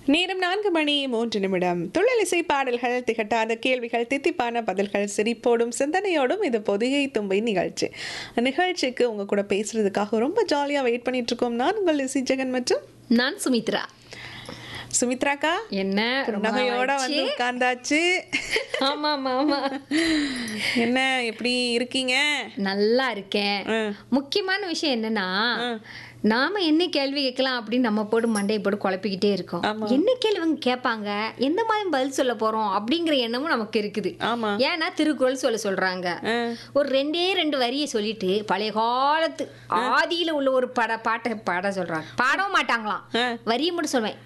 நேரம் நான்கு மணி மூன்று நிமிடம் தொழிலிசை பாடல்கள் திகட்டாத கேள்விகள் தித்திப்பான பதில்கள் சிரிப்போடும் சிந்தனையோடும் இது பொதிகை தும்பை நிகழ்ச்சி நிகழ்ச்சிக்கு உங்க கூட பேசுறதுக்காக ரொம்ப ஜாலியா வெயிட் பண்ணிட்டு இருக்கோம் நான் உங்கள் இசை ஜெகன் மற்றும் நான் சுமித்ரா சுமித்ராக்கா என்ன ரொம்ப நகையோட நாளாச்சு. வந்து உட்கார்ந்தாச்சு ஆமா ஆமா ஆமா என்ன எப்படி இருக்கீங்க நல்லா இருக்கேன் ம். முக்கியமான விஷயம் என்னன்னா நாம என்ன கேள்வி கேட்கலாம் அப்படின்னு நம்ம போட்டு மண்டையை போட்டு குழப்பிக்கிட்டே இருக்கோம் ஆமா. என்ன கேள்வி இவங்க கேட்பாங்க எந்த மாதிரி பதில் சொல்ல போறோம் அப்படிங்கிற எண்ணமும் நமக்கு இருக்குது ஆமா ஏன்னா திருக்குறள் சொல்ல சொல்றாங்க ஆ. ஒரு ரெண்டே ரெண்டு வரியை சொல்லிட்டு பழைய காலத்து ஆதியில உள்ள ஒரு பட பாட்டை பாட சொல்றாங்க பாடவும் மாட்டாங்களாம் ஆ. வரியை மட்டும் சொல்வேன்